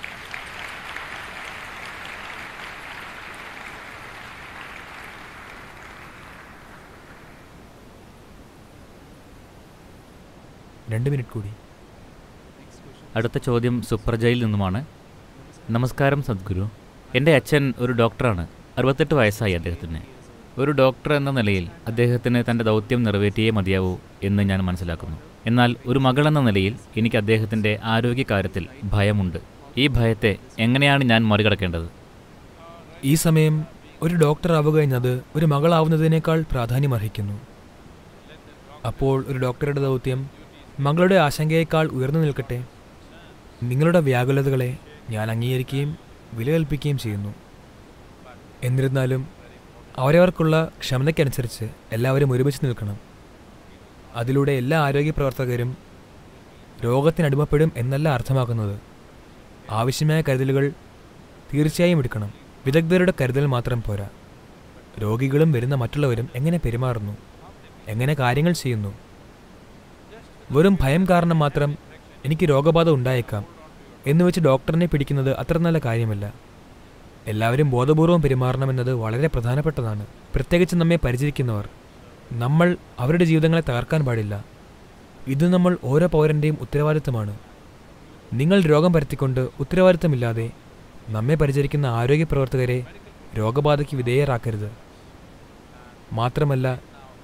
A: രണ്ട് മിനിറ്റ് കൂടി
C: അടുത്ത ചോദ്യം സുപ്രജയിൽ നിന്നുമാണ് നമസ്കാരം സദ്ഗുരു എൻ്റെ അച്ഛൻ ഒരു ഡോക്ടറാണ് അറുപത്തെട്ട് വയസ്സായി അദ്ദേഹത്തിന് ഒരു ഡോക്ടർ എന്ന നിലയിൽ അദ്ദേഹത്തിന് തൻ്റെ ദൗത്യം നിറവേറ്റിയേ മതിയാവൂ എന്ന് ഞാൻ മനസ്സിലാക്കുന്നു എന്നാൽ ഒരു മകൾ എന്ന നിലയിൽ എനിക്ക് അദ്ദേഹത്തിൻ്റെ ആരോഗ്യകാര്യത്തിൽ ഭയമുണ്ട് ഈ ഭയത്തെ എങ്ങനെയാണ് ഞാൻ മറികടക്കേണ്ടത്
A: ഈ സമയം ഒരു ഡോക്ടർ ആവുക എന്നത് ഒരു മകളാവുന്നതിനേക്കാൾ പ്രാധാന്യമർഹിക്കുന്നു അപ്പോൾ ഒരു ഡോക്ടറുടെ ദൗത്യം മകളുടെ ആശങ്കയേക്കാൾ ഉയർന്നു നിൽക്കട്ടെ നിങ്ങളുടെ വ്യാകുലതകളെ ഞാൻ അംഗീകരിക്കുകയും വിലകൽപ്പിക്കുകയും ചെയ്യുന്നു എന്നിരുന്നാലും അവരവർക്കുള്ള ക്ഷമതയ്ക്കനുസരിച്ച് എല്ലാവരും ഒരുമിച്ച് നിൽക്കണം അതിലൂടെ എല്ലാ ആരോഗ്യ പ്രവർത്തകരും രോഗത്തിനടിമപ്പെടും എന്നല്ല അർത്ഥമാക്കുന്നത് ആവശ്യമായ കരുതലുകൾ തീർച്ചയായും എടുക്കണം വിദഗ്ധരുടെ കരുതൽ മാത്രം പോരാ രോഗികളും വരുന്ന മറ്റുള്ളവരും എങ്ങനെ പെരുമാറുന്നു എങ്ങനെ കാര്യങ്ങൾ ചെയ്യുന്നു വെറും ഭയം കാരണം മാത്രം എനിക്ക് രോഗബാധ ഉണ്ടായേക്കാം എന്ന് വെച്ച് ഡോക്ടറിനെ പിടിക്കുന്നത് അത്ര നല്ല കാര്യമല്ല എല്ലാവരും ബോധപൂർവം പെരുമാറണമെന്നത് വളരെ പ്രധാനപ്പെട്ടതാണ് പ്രത്യേകിച്ച് നമ്മെ പരിചരിക്കുന്നവർ നമ്മൾ അവരുടെ ജീവിതങ്ങളെ തകർക്കാൻ പാടില്ല ഇത് നമ്മൾ ഓരോ പൗരൻ്റെയും ഉത്തരവാദിത്തമാണ് നിങ്ങൾ രോഗം പരത്തിക്കൊണ്ട് ഉത്തരവാദിത്തമില്ലാതെ നമ്മെ പരിചരിക്കുന്ന ആരോഗ്യ പ്രവർത്തകരെ രോഗബാധയ്ക്ക് വിധേയരാക്കരുത് മാത്രമല്ല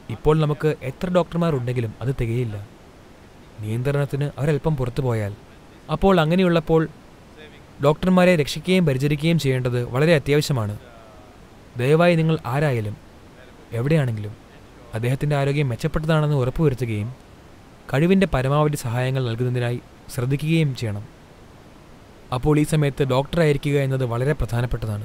A: ഇപ്പോൾ നമുക്ക് എത്ര ഡോക്ടർമാർ ഉണ്ടെങ്കിലും അത് തികയില്ല നിയന്ത്രണത്തിന് ഒരല്പം പുറത്തു പോയാൽ അപ്പോൾ അങ്ങനെയുള്ളപ്പോൾ ഡോക്ടർമാരെ രക്ഷിക്കുകയും പരിചരിക്കുകയും ചെയ്യേണ്ടത് വളരെ അത്യാവശ്യമാണ് ദയവായി നിങ്ങൾ ആരായാലും എവിടെയാണെങ്കിലും അദ്ദേഹത്തിൻ്റെ ആരോഗ്യം മെച്ചപ്പെട്ടതാണെന്ന് ഉറപ്പുവരുത്തുകയും കഴിവിൻ്റെ പരമാവധി സഹായങ്ങൾ നൽകുന്നതിനായി ശ്രദ്ധിക്കുകയും ചെയ്യണം അപ്പോൾ ഈ സമയത്ത് ഡോക്ടറായിരിക്കുക എന്നത് വളരെ പ്രധാനപ്പെട്ടതാണ്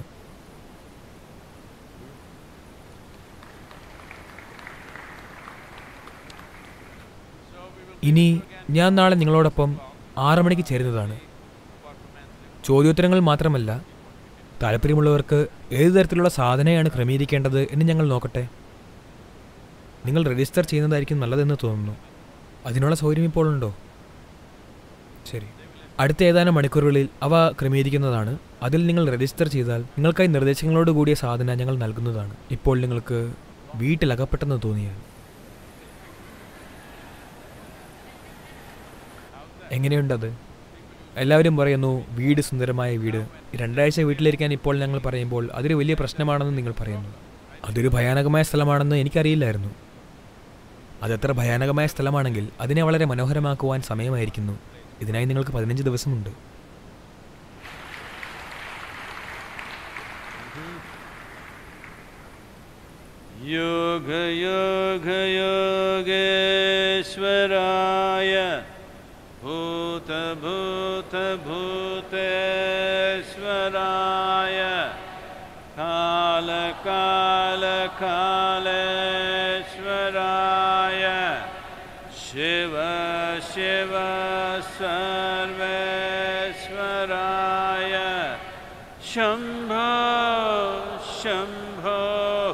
A: ഇനി ഞാൻ നാളെ നിങ്ങളോടൊപ്പം ആറ് മണിക്ക് ചേരുന്നതാണ് ചോദ്യോത്തരങ്ങൾ മാത്രമല്ല താല്പര്യമുള്ളവർക്ക് ഏത് തരത്തിലുള്ള സാധനയാണ് ക്രമീകരിക്കേണ്ടത് എന്ന് ഞങ്ങൾ നോക്കട്ടെ നിങ്ങൾ രജിസ്റ്റർ ചെയ്യുന്നതായിരിക്കും നല്ലതെന്ന് തോന്നുന്നു അതിനുള്ള സൗകര്യം ഇപ്പോൾ ഉണ്ടോ ശരി അടുത്ത ഏതാനും മണിക്കൂറുകളിൽ അവ ക്രമീകരിക്കുന്നതാണ് അതിൽ നിങ്ങൾ രജിസ്റ്റർ ചെയ്താൽ നിങ്ങൾക്കായി നിർദ്ദേശങ്ങളോട് കൂടിയ സാധന ഞങ്ങൾ നൽകുന്നതാണ് ഇപ്പോൾ നിങ്ങൾക്ക് വീട്ടിലകപ്പെട്ടെന്ന് തോന്നിയാൽ എങ്ങനെയുണ്ടത് എല്ലാവരും പറയുന്നു വീട് സുന്ദരമായ വീട് രണ്ടാഴ്ച വീട്ടിലിരിക്കാൻ ഇപ്പോൾ ഞങ്ങൾ പറയുമ്പോൾ അതൊരു വലിയ പ്രശ്നമാണെന്ന് നിങ്ങൾ പറയുന്നു അതൊരു ഭയാനകമായ സ്ഥലമാണെന്ന് എനിക്കറിയില്ലായിരുന്നു അതെത്ര ഭയാനകമായ സ്ഥലമാണെങ്കിൽ അതിനെ വളരെ മനോഹരമാക്കുവാൻ സമയമായിരിക്കുന്നു ഇതിനായി നിങ്ങൾക്ക് പതിനഞ്ച് ദിവസമുണ്ട്
B: योग योग योगेश्वराय भूत भूत भूतेश्वराय काल काल कालेश्वराय शिव शिव सर्वेश्वराय शम्भो शम्भो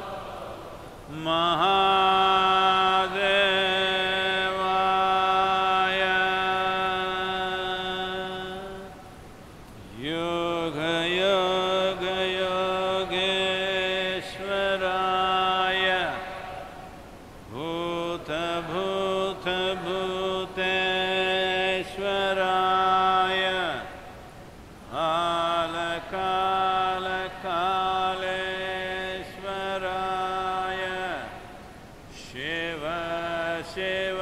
B: महादेवाय योग योग योगेश्वराय भूत भूत भूतेश्वराय काल काल कालेश्वराय शिव शिव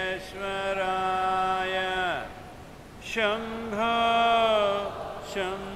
B: सर्वेश्वराय शम्भो शम्भो